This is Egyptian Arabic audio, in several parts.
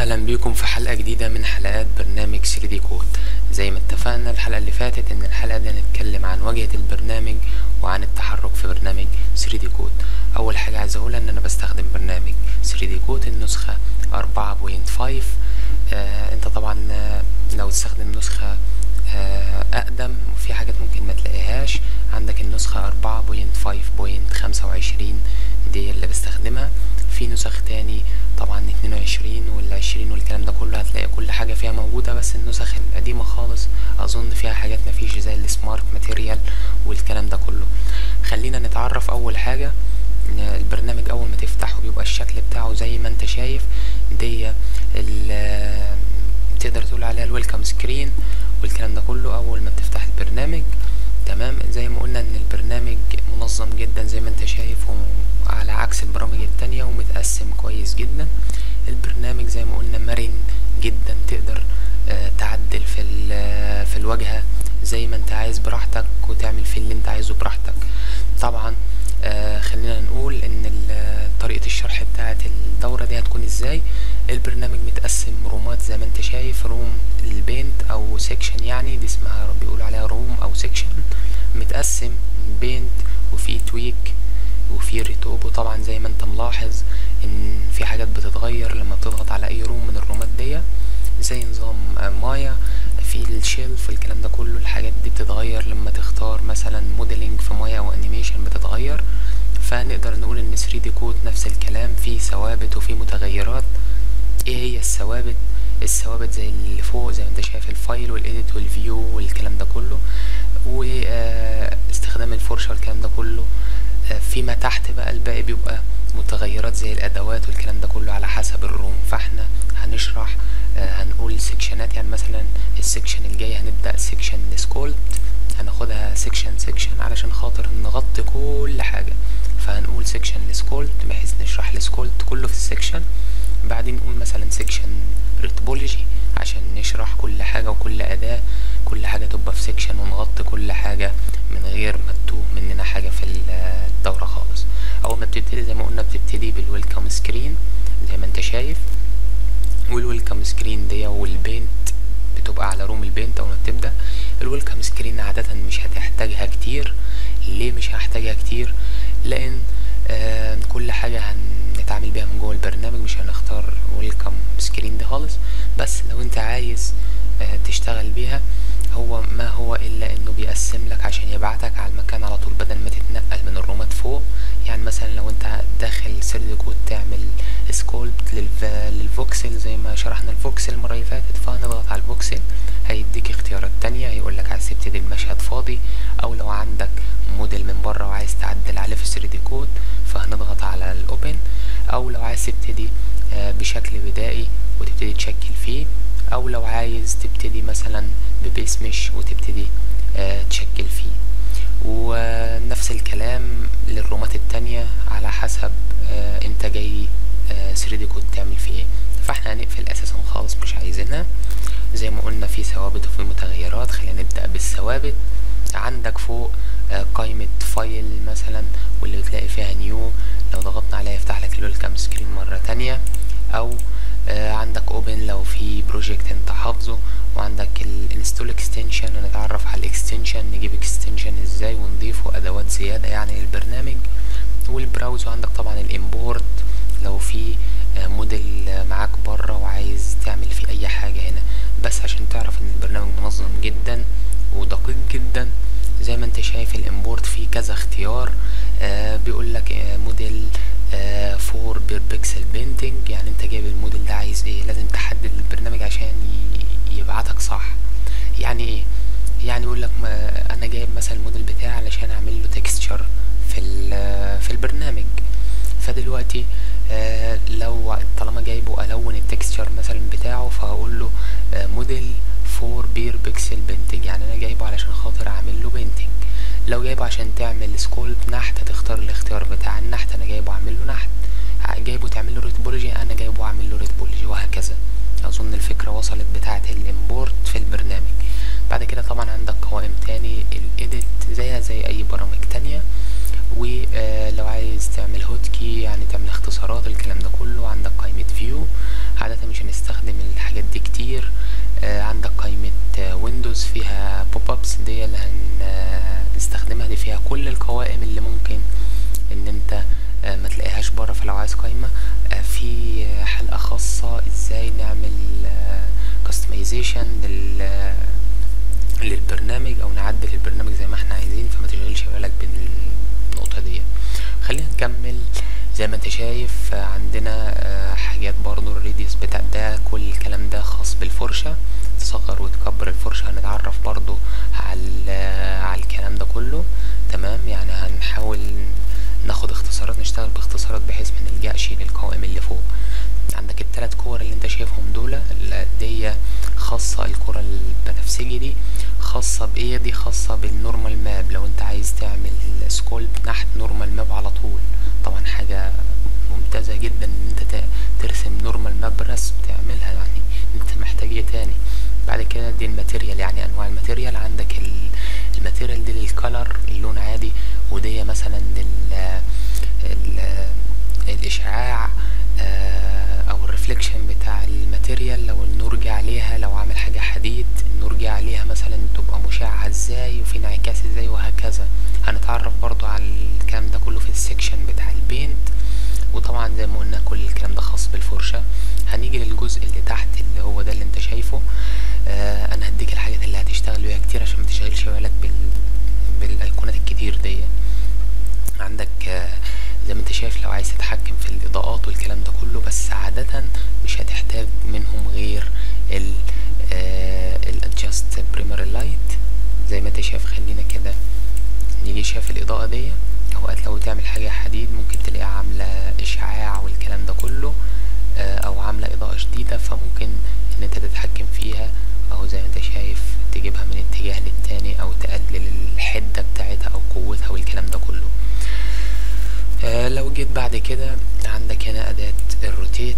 اهلا بيكم في حلقة جديدة من حلقات برنامج 3D كود زي ما اتفقنا الحلقة اللي فاتت ان الحلقة دي هنتكلم عن واجهة البرنامج وعن التحرك في برنامج 3D كود اول حاجة عايز اقولها ان انا بستخدم برنامج 3D كود النسخة 4.5 آه انت طبعا آه، لو تستخدم نسخة آه اقدم وفي حاجات ممكن ما تلاقيهاش عندك النسخة 4.5.25 دي اللي بستخدمها في نسخ تاني طبعا 22 والعشرين والكلام ده كله هتلاقي كل حاجة فيها موجودة بس النسخ القديمة خالص أظن فيها حاجات مفيش زي السمارت ماتيريال والكلام ده كله خلينا نتعرف أول حاجة إن البرنامج أول ما تفتحه بيبقى الشكل بتاعه زي ما انت شايف دي ال- تقدر تقول عليها الويلكم سكرين والكلام ده كله أول ما بتفتح البرنامج تمام زي ما قلنا ان البرنامج منظم جدا زي ما انت شايف على عكس البرامج التانية ومتقسم كويس جدا البرنامج زي ما قلنا مرن جدا تقدر آه، تعدل في ال- في الواجهة زي ما انت عايز براحتك وتعمل فيه اللي انت عايزه براحتك طبعا آه، خلينا نقول ان ال- طريقة الشرح بتاعت الدورة دي هتكون ازاي البرنامج متقسم رومات زي ما انت شايف روم البينت او سيكشن يعني دي اسمها بيقولوا عليها روم او سيكشن متقسم بينت وفي تويك وفي ريتوب وطبعا زي ما انت ملاحظ ان في حاجات بتتغير لما بتضغط على اي روم من الرومات دي زي نظام آه، مايا في الشيلف الكلام ده كله الحاجات دي بتتغير لما تختار مثلا موديلنج في مايا او انيميشن بتتغير فنقدر نقول ان 3 دي كود نفس الكلام فيه ثوابت وفيه متغيرات ايه هي الثوابت الثوابت زي اللي فوق زي ما انت شايف الفايل والايديت والفيو والكلام ده كله واستخدام الفرشة والكلام ده كله آه، فيما تحت بقى الباقي بيبقى متغيرات زي الادوات والكلام ده كله على حسب الروم فاحنا هنشرح آه، هنقول سيكشنات يعني مثلا السيكشن الجاي هنبدأ سيكشن سكولت هناخدها سيكشن سيكشن علشان خاطر نغطي كل حاجة فهنقول سيكشن لسكولت بحيث نشرح السكولت كله في السيكشن بعدين نقول مثلا سيكشن ريتوبولوجي عشان نشرح كل حاجة وكل أداة كل حاجة تبقى في سيكشن ونغطي كل حاجة من غير ما تتوه مننا حاجة في الدورة خالص أول ما بتبتدي زي ما قلنا بتبتدي بالويلكم سكرين زي ما انت شايف والويلكم سكرين دي والبينت بتبقى على روم البينت اول ما بتبدا الويلكم سكرين عاده مش هتحتاجها كتير ليه مش هحتاجها كتير لان آه كل حاجه هنتعامل بيها من جوه البرنامج مش هنختار ويلكم سكرين دي خالص بس لو انت عايز آه تشتغل بيها هو ما هو الا انه بيقسم لك عشان يبعتك على المكان على طول بدل ما تتنقل من الرومات فوق يعني مثلا لو انت داخل سرد كود تعمل سكولبت للفوكسل زي ما شرحنا الفوكسل المره اللي فاتت فهنضغط على الفوكسل هيديك اختيارات تانية هيقول لك عايز تبتدي المشهد فاضي او لو عندك موديل من بره وعايز تعدل عليه في 3 دي كود فهنضغط على الاوبن او لو عايز تبتدي آه، بشكل بدائي وتبتدي تشكل فيه او لو عايز تبتدي مثلا ببيس مش وتبتدي آه، تشكل فيه ونفس الكلام للرومات التانية على حسب آه، انت جاي 3 دي كود تعمل فيه ايه فاحنا هنقفل اساسا خالص مش عايزينها زي ما قلنا في ثوابت وفي متغيرات خلينا نبدأ بالثوابت عندك فوق آه، قائمة فايل مثلا واللي بتلاقي فيها نيو لو ضغطنا عليها يفتح لك الويلكم سكرين مرة تانية او آه، عندك اوبن لو في بروجكت انت حافظه وعندك الانستول اكستنشن هنتعرف على الاكستنشن نجيب اكستنشن ازاي ونضيفه ادوات زيادة يعني للبرنامج والبراوز وعندك طبعا الامبورت لو في آه، موديل آه، معاك بره وعايز تعمل فيه اي حاجة هنا بس عشان تعرف ان البرنامج منظم جدا ودقيق جدا زي ما انت شايف الامبورت فيه كذا اختيار آه بيقول لك آه موديل آه فور بير بيكسل بينتنج يعني انت جايب الموديل ده عايز ايه لازم تحدد البرنامج عشان ي- يبعتك صح يعني ايه يعني يقول لك ما انا جايب مثلا الموديل بتاعي علشان اعمل له تكستشر في ال- في البرنامج فدلوقتي آه لو طالما جايبه الون التكستشر مثلا بتاعه فهقول له آه موديل فور بير بيكسل بينتنج يعني انا جايبه علشان خاطر اعمل له بينتنج لو جايبه عشان تعمل سكولب نحت هتختار الاختيار بتاع النحت انا جايبه اعمل له نحت ع- جايبه تعمل له ريتبولوجي انا جايبه اعمل له ريتبولوجي وهكذا اظن الفكره وصلت بتاعه الامبورت في البرنامج بعد كده طبعا عندك قوائم تاني الايديت زيها زي اي برامج تانية ولو عايز تعمل هوت كي يعني تعمل اختصارات الكلام ده كله عندك قائمة فيو عادة مش هنستخدم كلاس دي اللي هنستخدمها دي فيها كل القوائم اللي ممكن ان انت آه، ما تلاقيهاش بره فلو عايز قائمة آه، في آه، حلقة خاصة ازاي نعمل كاستمايزيشن لل للبرنامج او نعدل البرنامج زي ما احنا عايزين فما تشغلش بالك بالنقطة دي خلينا نكمل زي ما انت شايف آه، عندنا آه، حاجات برضو الريديوس بتاع ده كل الكلام ده خاص بالفرشة تصغر وتكبر الفرشة هنتعرف برضو على على الكلام ده كله تمام يعني هنحاول ناخد اختصارات نشتغل باختصارات بحيث ما نلجأش للقوائم اللي فوق عندك التلات كور اللي انت شايفهم دول ال- دي خاصة الكرة البنفسجي دي خاصة بايه دي خاصة بالنورمال ماب لو انت عايز تعمل سكولب نحت نورمال ماب على طول طبعا حاجة ممتازة جدا ان انت ت- ترسم نورمال ماب رسم تعملها يعني انت محتاج ايه تاني بعد كده دي الماتيريال يعني انواع الماتيريال عندك ال- الماتيريال دي للكلر اللون عادي ودي مثلا لل ال- الاشعاع آه، او الريفليكشن بتاع الماتيريال لو النور جه عليها لو عامل حاجة حديد النور جه عليها مثلا تبقى مشعة ازاي وفي انعكاس ازاي وهكذا هنتعرف برضو على الكلام ده كله في السكشن بتاع البينت وطبعا زي ما قلنا كل الكلام ده خاص بالفرشة هنيجي للجزء اللي تحت اللي هو ده اللي انت شايفه آه انا هديك الحاجات اللي هتشتغل بيها كتير عشان ما تشغلش بالك بال... بالايقونات الكتير دي عندك آه، زي ما انت شايف لو عايز تتحكم في الاضاءات والكلام ده كله بس عادة مش هتحتاج منهم غير ال الادجست بريمر لايت زي ما انت شايف خلينا كده نيجي شايف الاضاءة دي اوقات لو تعمل حاجة حديد ممكن تلاقيها عاملة اشعاع والكلام ده كله آه، او عاملة اضاءة شديدة فممكن ان انت تتحكم فيها اهو زي ما انت شايف تجيبها من اتجاه للتاني او تقلل الحدة بتاعتها او قوتها والكلام ده كله آه، لو جيت بعد كده عندك هنا أداة الروتيت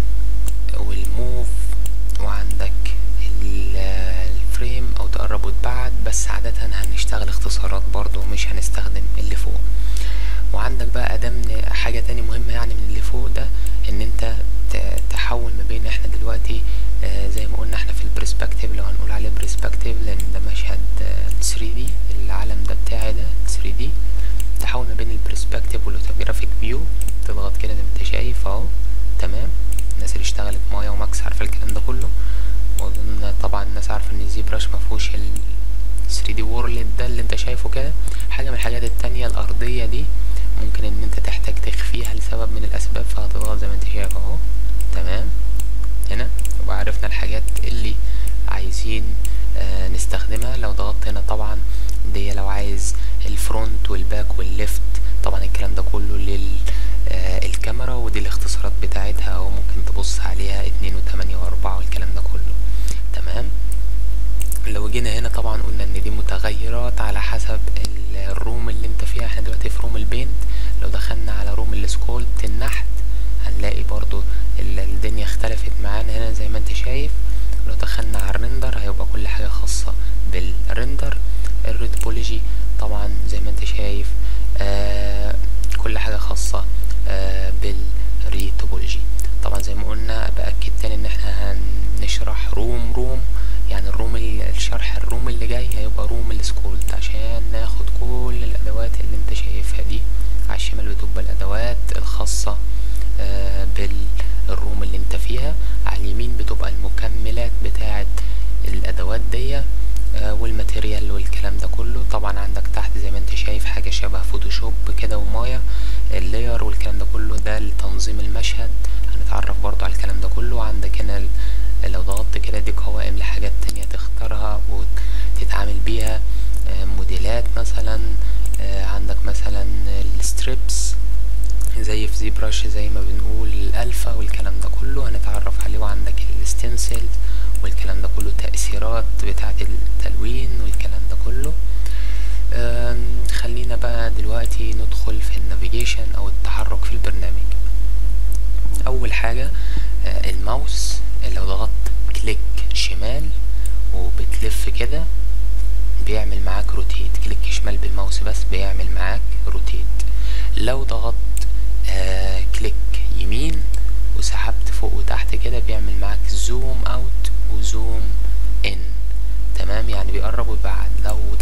والموف وعندك ال- الفريم أو تقرب وتبعد بس عادة هنشتغل اختصارات برضو مش هنستخدم اللي فوق وعندك بقى أداة من حاجة تاني مهمة يعني من اللي فوق ده إن أنت ت- تحول ما بين احنا دلوقتي آه، زي ما قلنا احنا في البرسبكتيف لو هنقول عليه برسبكتيف لأن ده مشهد 3D العالم ده بتاعي ده 3D تحول ما بين البرسبكتيف والاوتوجرافيك فيو تضغط كده زي ما انت شايف اهو تمام الناس اللي اشتغلت مايا وماكس عارفه الكلام ده كله واظن طبعا الناس عارفه ان الزي براش مفهوش ال 3 دي وورلد ده اللي انت شايفه كده حاجه من الحاجات التانية الارضيه دي ممكن ان انت تحتاج تخفيها لسبب من الاسباب فهتضغط زي ما انت شايف اهو تمام هنا يبقى عرفنا الحاجات اللي عايزين آه نستخدمها لو ضغطت هنا طبعا دي لو عايز الفرونت والباك والليفت طبعا الكلام ده كله لل آه الكاميرا ودي الاختصارات بتاعتها او ممكن تبص عليها اتنين وتمانية واربعة والكلام ده كله تمام لو جينا هنا طبعا قلنا ان دي متغيرات على حسب ال- الروم اللي انت فيها احنا دلوقتي في روم البينت لو دخلنا على روم السكولبت النحت هنلاقي برضو ال- الدنيا اختلفت معانا هنا زي ما انت شايف لو دخلنا على الريندر هيبقى كل حاجة خاصة بالريندر الريتبولوجي طبعا زي ما انت شايف آه كل حاجة خاصة آه بالريتوبولوجي طبعا زي ما قلنا بأكد تاني ان احنا هنشرح روم روم يعني الروم ال- الشرح الروم اللي جاي هيبقى روم السكولت عشان ناخد كل الادوات اللي انت شايفها دي على الشمال بتبقى الادوات الخاصة آه بالروم اللي انت فيها على اليمين بتبقى المكملات بتاعة الادوات دي آه، والماتيريال والكلام ده كله طبعا عندك تحت زي ما انت شايف حاجة شبه فوتوشوب كده ومايا اللاير والكلام ده كله ده لتنظيم المشهد هنتعرف برضو على الكلام ده كله عندك هنا ال- لو ضغطت كده دي قوائم لحاجات تانية تختارها وتتعامل بيها آه، موديلات مثلا آه، عندك مثلا الستريبس زي في زي براش زي ما بنقول الالفا والكلام ده كله هنتعرف عليه وعندك الستنسل والكلام ده كله تأثيرات بتاعة التلوين والكلام ده كله أم، خلينا بقى دلوقتي ندخل في النافيجيشن او التحرك في البرنامج اول حاجة آه، الماوس لو ضغطت كليك شمال وبتلف كده بيعمل معاك روتيت كليك شمال بالماوس بس بيعمل معاك روتيت لو ضغطت آه كليك يمين وسحبت فوق وتحت كده بيعمل معاك زوم اوت وزوم ان تمام يعني بيقرب ويبعد لو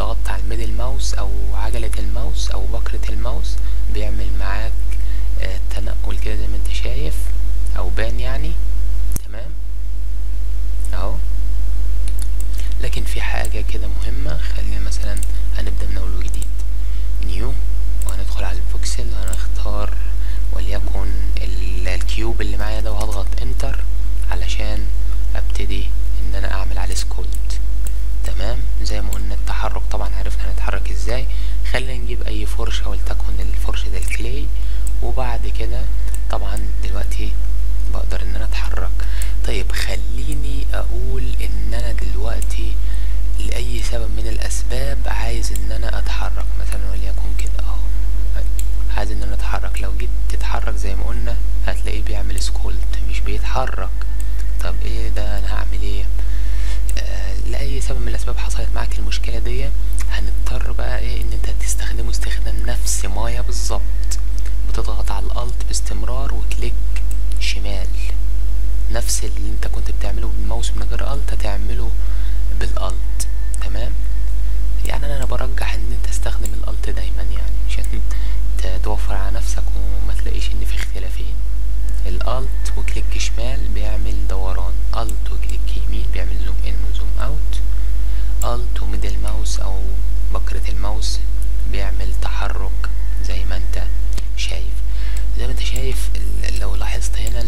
الماوس او عجلة الماوس او بكرة الماوس بيعمل معاك آه تنقل كده زي ما انت شايف او بان يعني تمام اهو لكن في حاجة كده مهمة خلينا مثلا هنبدأ من اول وجديد نيو وهندخل على البوكسل وهنختار وليكن الكيوب اللي معايا ده وهضغط انتر علشان ابتدي ان انا اعمل عليه سكولت تمام زي ما قلنا التحرك طبعا عرفنا هنتحرك ازاي خلينا نجيب اي فرشة ولتكن الفرشة الكلي وبعد كده طبعا دلوقتي بقدر ان انا اتحرك طيب خليني اقول ان انا دلوقتي لاي سبب من الاسباب عايز ان انا اتحرك مثلا وليكن كده اهو عايز ان انا اتحرك لو جيت تتحرك زي ما قلنا هتلاقيه بيعمل سكولت مش بيتحرك طب ايه ده انا هعمل ايه آه لاي سبب من الاسباب حصلت معاك المشكله دي هنضطر بقى ايه ان انت تستخدمه استخدام نفس مايا بالظبط بتضغط على الالت باستمرار وكليك شمال نفس اللي انت كنت بتعمله بالماوس من غير الت هتعمله بالالت تمام يعني انا برجح ان انت تستخدم الالت دايما يعني عشان توفر على نفسك وما تلاقيش ان في اختلافين الالت وكليك شمال بيعمل دوران الت وكليك يمين بيعمل زوم ان وزوم اوت الت وميدل ماوس او بكرة الماوس بيعمل تحرك زي ما انت شايف زي ما انت شايف لو لاحظت هنا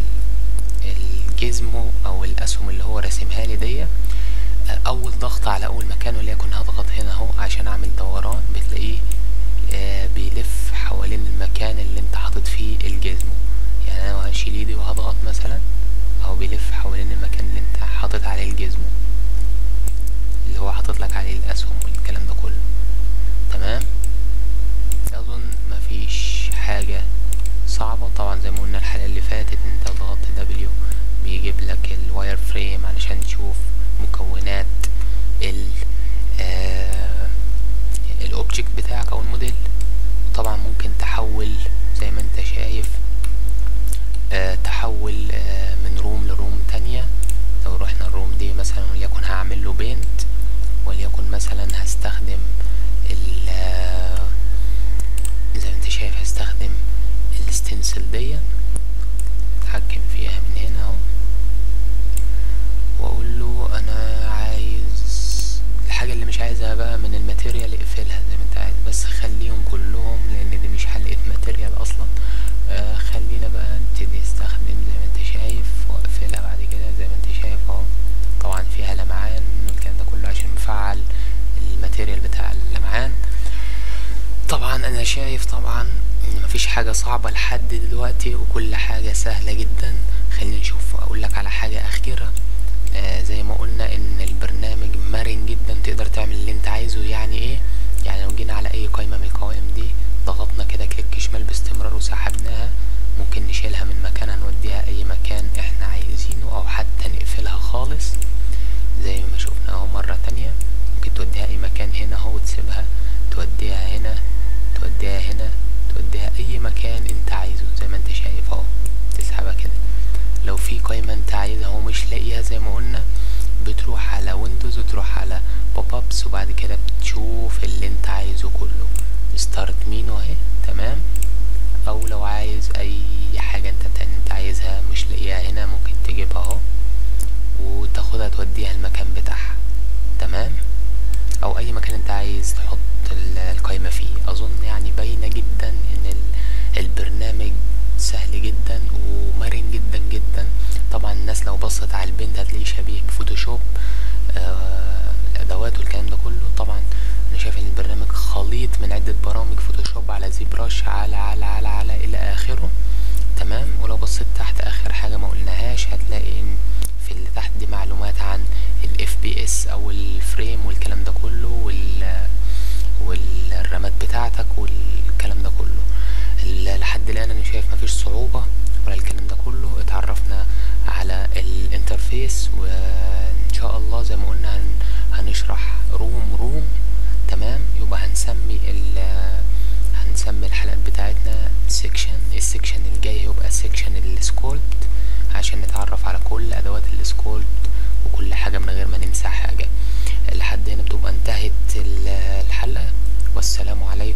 الجزمو او الاسهم اللي هو راسمها لي دي اول ضغط على اول مكان وليكن هضغط هنا اهو عشان اعمل دوران بتلاقيه آه بيلف حوالين المكان اللي انت حاطط فيه الجزمو يعني انا هشيل ايدي وهضغط مثلا اهو بيلف حوالين المكان اللي انت حاطط عليه الجزمو اللي هو حاطط لك عليه الاسهم والكلام ده كله تمام اظن مفيش حاجة صعبة طبعا زي ما قلنا الحلقة اللي فاتت انت ضغطت دبليو بيجيب لك الواير فريم علشان تشوف مكونات ال آه الاوبجكت بتاعك او الموديل طبعا ممكن تحول زي ما انت شايف آه تحول آه من روم لروم تانية لو رحنا الروم دي مثلا وليكن هعمل له بينت وليكن مثلا هستخدم ال زي ما انت شايف هستخدم الستنسل دي اتحكم فيها من هنا اهو واقول له انا عايز الحاجة اللي مش عايزها بقى من الماتيريال اقفلها زي ما انت عايز بس خليهم كلهم لان دي مش حلقة ماتيريال اصلا آه خلينا بقى نبتدي نستخدم زي ما انت شايف واقفلها بعد كده زي ما انت شايف اهو طبعا فيها لمعان والكلام ده كله عشان مفعل الماتيريال بتاع اللمعان طبعا انا شايف طبعا ان مفيش حاجة صعبة لحد دلوقتي وكل حاجة سهلة جدا خلينا نشوف اقول لك على حاجة اخيرة آه زي ما قلنا ان البرنامج مرن جدا تقدر تعمل اللي انت عايزه يعني ايه يعني لو جينا على اي قائمة من القوائم دي ضغطنا كده كليك شمال باستمرار وسحبناها ممكن نشيلها من مكانها نوديها اي مكان احنا عايزينه او حتى نقفلها خالص زي ما شفنا اهو مرة تانية ممكن توديها اي مكان هنا اهو وتسيبها توديها هنا توديها هنا توديها اي مكان انت عايزه زي ما انت شايف اهو تسحبها كده لو في قائمة انت عايزها ومش لاقيها زي ما قلنا بتروح على ويندوز وتروح على بوب ابس وبعد كده بتشوف اللي انت عايزه كله ستارت مينو اهي تمام او لو عايز اي حاجة انت تاني انت عايزها مش لاقيها هنا ممكن تجيبها اهو وتاخدها توديها المكان بتاعها تمام او اي مكان انت عايز تحط القايمة فيه اظن يعني باينة جدا ان البرنامج سهل جدا ومرن جدا جدا طبعا الناس لو بصت على البنت هتلاقيه شبيه بفوتوشوب آه الادوات والكلام ده كله طبعا انا شايف ان البرنامج خليط من عدة برامج فوتوشوب على زي براش على على على على الى اخره تمام ولو بصيت تحت اخر حاجة ما قلناهاش هتلاقي ان في اللي تحت دي معلومات عن الاف بي اس او الفريم والكلام ده كله وال والرامات بتاعتك والكلام ده كله لحد الان انا شايف مفيش صعوبة ولا الكلام ده كله اتعرفنا على الانترفيس وان شاء الله زي ما قلنا هن هنشرح روم روم تمام يبقى هنسمي ال هنسمي الحلقات بتاعتنا سيكشن السيكشن الجاي هيبقى سيكشن السكولبت عشان نتعرف على كل ادوات السكولبت وكل حاجة من غير ما ننسى حاجة لحد هنا بتبقى انتهت الحلقة والسلام عليكم